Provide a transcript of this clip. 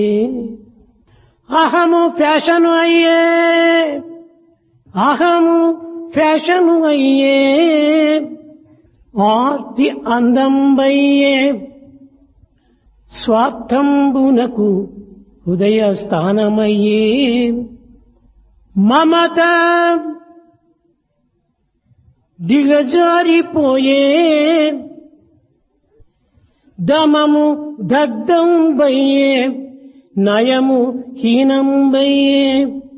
అహము fashion అయ్యే అహము fashion అయ్యే ఆర్తి అందంబయ్యే స్వార్థంబునకు హృదయ స్థానమయ్యే మమత దిగజారిపోయే దమము దగ్ధం బయ్యే నయము హీనం బయ్యే